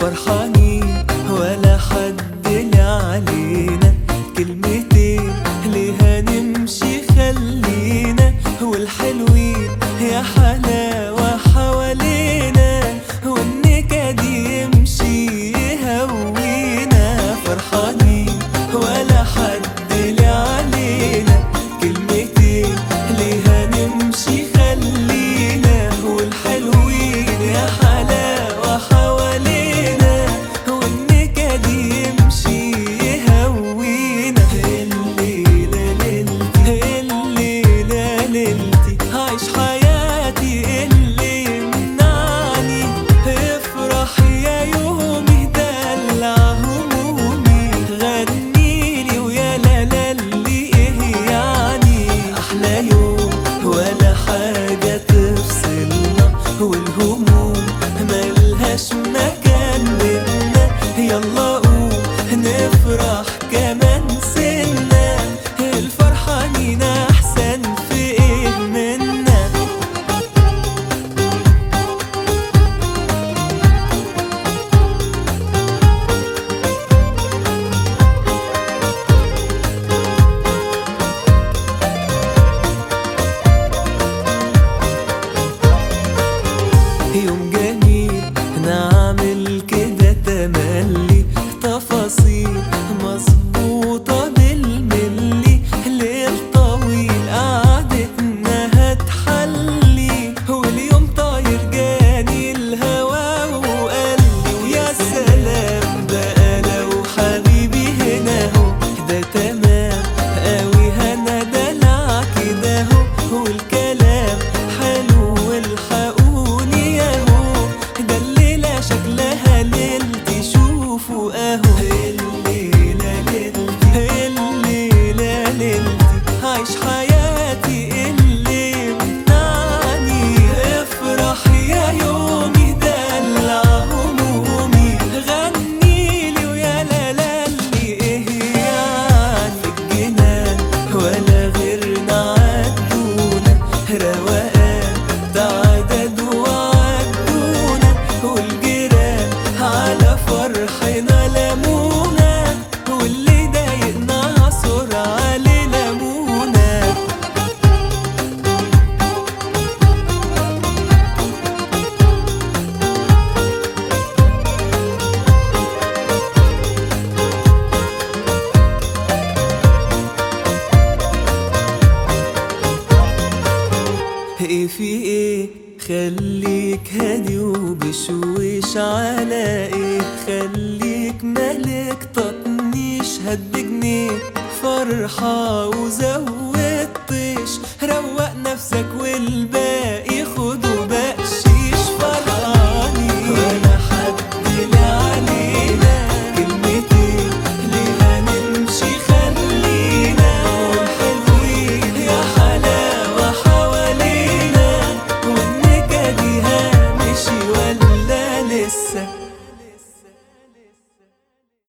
فرحانين ولا حد لي علينا كلمتين ليها نمشي خلينا والحلوين يا حلاوة حوالينا والنكد يمشي يهوينا فرحانين ولا حد لي علينا كلمتين ليها نمشي خلينا والحلوين يا حلاوة حوالينا والنكد يمشي يهوينا الليلة ليلتي الليلة ليلتي عايش حياتي اللي يمنعني افرح يا يومي دلع همومي غنيلي ويا لا لا اللي ايه يعني احلى يوم ولا حاجة تفصلنا والهموم ملهاش مكان بينا يلا قوم نفرح كمان سنة الفرحانين احسن في ايه منا يوم جميل نعمل كده تملي تفاصيل مظبوطة بالملي ليل طويل قعدتنا هتحلي واليوم طاير جاني الهوا وقالي ويا سلام بقى لو حبيبي هنا هو ده تمام قوي هنا دلع كده هو والكلام حلو والحقوني ياهو ده الليلة شكلها ليلتي شوفوا اهو الليلة ليلتي الليلة ليلتي عايش حياتي اللي يمنعني افرح يا يومي دلع همومي غنيلي ويا لا لا اللي ايه يعني في الجنان ولا غيرنا عدونا روقان تعدد وعدونا والجيران على فرحنا لمونا واللي ضايقنا عصر عليه لمونا ايه في ايه خليك هادي وبشويش على ايه خليك مالك تطنيش هد جنيه فرحة وزودتش روق نفسك والباقي